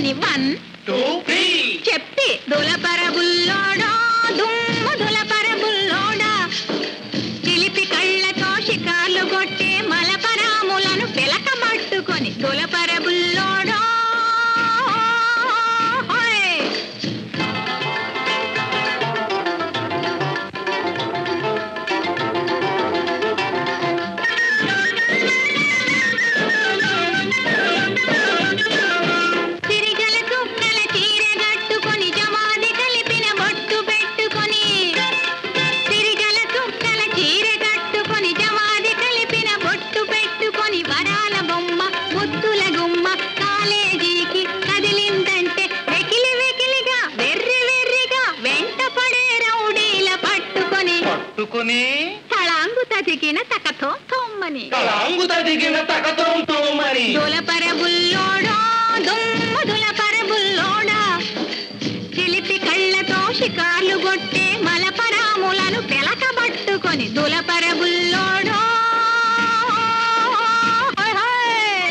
పట్టుకొని one two three చెప్పి దులపర బుల్లోడా దుమ్ము దులపర బుల్లోడా చిలిపి కళ్ళతో షికార్లు కొట్టే మలపరాములను పిలక పట్టుకొని దులపర బుల్లోడా హోయ్. సిరిగల చుక్కల చీర కట్టుకొని జమాది కలిపిన బొట్టు పెట్టుకొని సిరిగల చుక్కల చీర కట్టుకొని జమాది కలిపిన బొట్టు పెట్టుకొని వరాల బొమ్మ ముద్దుల గుమ్మ కాలేజీకి కదిలిందంటే వెకిలి వెకిలిగా వెర్రి వెర్రిగా వెంట పడే రౌడీల పట్టుకొని పట్టుకుని తళాంగు తదిగిన తకతో తొమ్మని తలాంగు తదిగిన తగతో మరి దులపర బుల్లోడా దుమ్ము దులపర బుల్లోడా చిలిపి కళ్ళతో షికార్లు కొట్టే మలపరాములను పెలకబట్టుకొని దులపర బుల్లోడా హోయ్ హోయ్.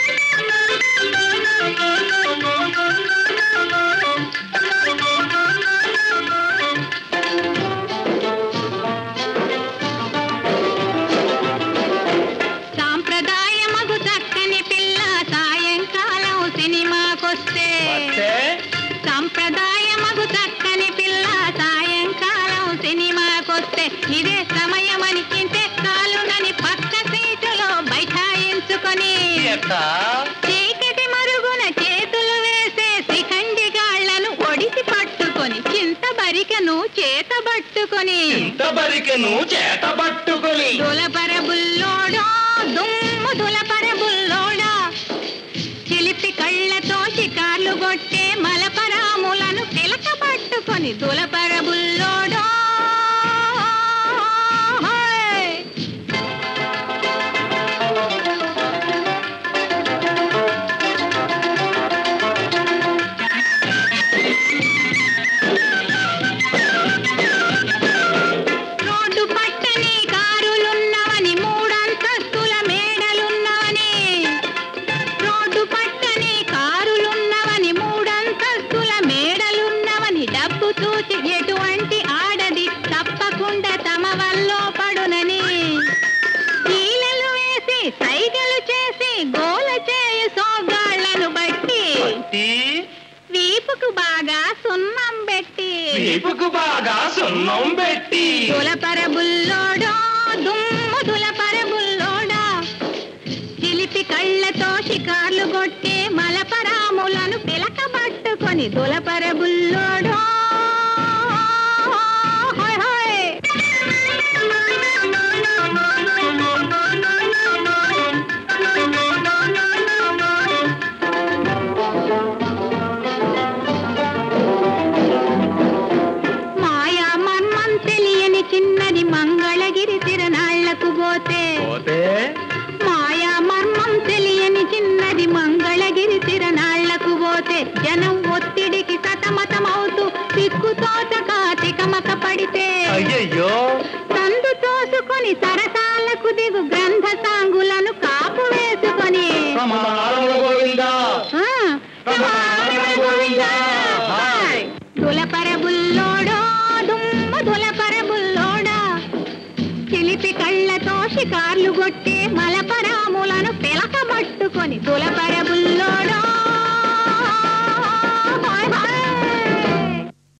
సాంప్రదాయమగు చక్కని పిల్ల సాయంకాలం సినిమాకొస్తే వస్తే సంప్రదాయమగు చక్కని పిల్ల సాయంకాలం సినిమాకొస్తే ఇదే సమయమని ఇంతే కాలునని పక్క సీటులో బైఠాయించుకొని ఎట్టా చీకటి మరుగున చేతులు వేసే శిఖండి గాళ్లను ఒడిసి పట్టుకొని చింత బరికను చేత పట్టుకొని ఇంత బరికెను చేత పట్టుకుని దులపర బుల్లోడా దుమ్ము దులపర బుల్లోడా చిలిపి కళ్ళతో షికార్లు కొట్టే మలపరాములను పిలక పట్టుకొని దులపర బుల్లోడా హోయ్. రోడ్డు పట్టని కారులున్నవని మూడంతస్తుల మేడలున్నవని రోడ్డు పట్టని కారులున్నవని మూడంతస్తుల మేడలున్నవని డబ్బు చూసి ఎటువంటి ఆడది తప్పకుండా తమ వల్లో పడునని ఈలలు వేసి సైగలు చేసి గోల చేయు సోగాళ్లను బట్టి పట్టి వీపుకు బాగా సున్నం పెట్టి వీపుకు బాగా సున్నం పెట్టి దులపర బుల్లోడా దుమ్ము దులపర బుల్లోడా చిలిపి కళ్ళతో షికార్లు కొట్టే మలపరాములను పిలక పట్టుకొని దులపర బుల్లోడా హోయ్ హోయ్. మాయా మర్మం తెలియని చిన్నది మంగళగిరి తిరణాళ్లకు పోతే పోతే మాయా మర్మం తెలియని చిన్నది మంగళగిరి తిరణాళ్లకు పోతే జనం ఒత్తిడికి సతమతమవుతూ సిగ్గుతోచక తికమక పడితే అయ్యయ్యో సందు తోసుకొని సరసాలకు దిగు గ్రంథ సాంగులను కాపు వేసుకొని రమణారమణ గోవిందా ఆ, రమారమ గోవిందా. హాయ్. దులపర బుల్లోడా దుమ్మ దులపర బుల్లోడా చిలిపి కళ్ళతో షికార్లు కొట్టే మలపరాములను పిలక పట్టుకొని దులపర బుల్లోడా